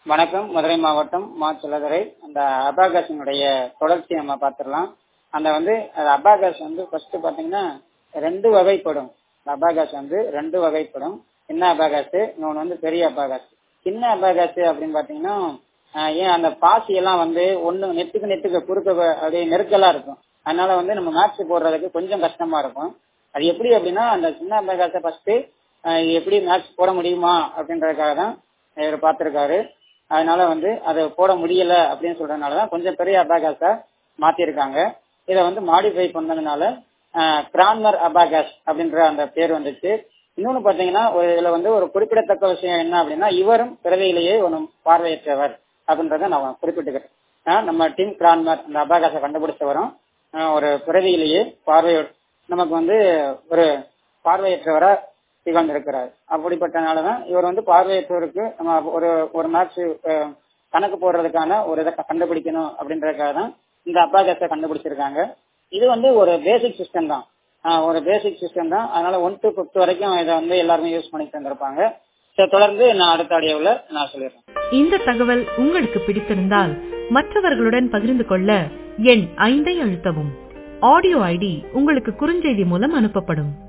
வணக்கம் மதுரை மாவட்டம் மா சிலதுரை அந்த அபாகஸினுடைய தொடர்ச்சி நம்ம பார்த்துடலாம் அந்த வந்து அது அபாகஸ் வந்து ஃபர்ஸ்ட் பாத்தீங்கன்னா ரெண்டு வகைப்படும் அபாகஸ் வந்து ரெண்டு வகைப்படும் சின்ன அபாகஸ் இன்னொன்று வந்து பெரிய அபாகஸ் சின்ன அபாகஸ் அப்படின்னு பாத்தீங்கன்னா ஆஹ் ஏன் அந்த பாசி எல்லாம் வந்து ஒண்ணு நெட்டுக்கு நெட்டுக்கு குறுக்க வ- அப்படியே நெருக்கலா இருக்கும் அதனால வந்து நம்ம மேட்ச் போடுறதுக்கு கொஞ்சம் கஷ்டமா இருக்கும் அது எப்படி அப்படின்னா அந்த சின்ன அபாகஸை ஃபர்ஸ்ட் எப்படி மேட்ச் போட முடியுமா அப்படின்றதுக்காக தான் இவர் பார்த்திருக்காரு அதனால வந்து அதை போட முடியல அப்படின்னு சொல்றதுனால தான் கொஞ்சம் பெரிய அபாகாஸா மாத்திருக்காங்க இதை வந்து மாடிஃபை பண்ணதுனால கிரான்மர் அபாகாஸ் அப்படின்ற அந்த பேர் வந்துச்சு இன்னொன்னு பாத்தீங்கன்னா ஒரு இதுல வந்து ஒரு குறிப்பிடத்தக்க விஷயம் என்ன அப்படின்னா இவரும் பிறவியிலேயே ஒரு பார்வையற்றவர் அப்படின்றத நான் குறிப்பிட்டுக்கிறேன் ஆஹ் நம்ம டீம் கிரான்மர் அந்த அபாகாஸை கண்டுபிடிச்சவரும் ஆஹ் ஒரு பிறவியிலேயே பார்வை நமக்கு வந்து ஒரு பார்வையற்றவரா திகழ்ந்திருக்கிறார் அப்படிப்பட்டனாலதான் இவர் வந்து பார்வையற்றவருக்கு நம்ம ஒரு ஒரு மேட்ச் கணக்கு போடுறதுக்கான ஒரு இதை கண்டுபிடிக்கணும் அப்படின்றதுக்காக தான் இந்த அபாகஸை கண்டுபிடிச்சிருக்காங்க இது வந்து ஒரு பேசிக் சிஸ்டம் தான் ஆஹ் ஒரு பேசிக் சிஸ்டம் தான் அதனால ஒன் டு பிப்த் வரைக்கும் இதை வந்து எல்லாருமே யூஸ் பண்ணிட்டு இருந்திருப்பாங்க சரி தொடர்ந்து நான் அடுத்த ஆடியோவில் நான் சொல்லிடுறேன் இந்த தகவல் உங்களுக்கு பிடித்திருந்தால் மற்றவர்களுடன் பகிர்ந்து கொள்ள எண் ஐந்தை அழுத்தவும் ஆடியோ ஐடி உங்களுக்கு குறுஞ்செய்தி மூலம் அனுப்பப்படும்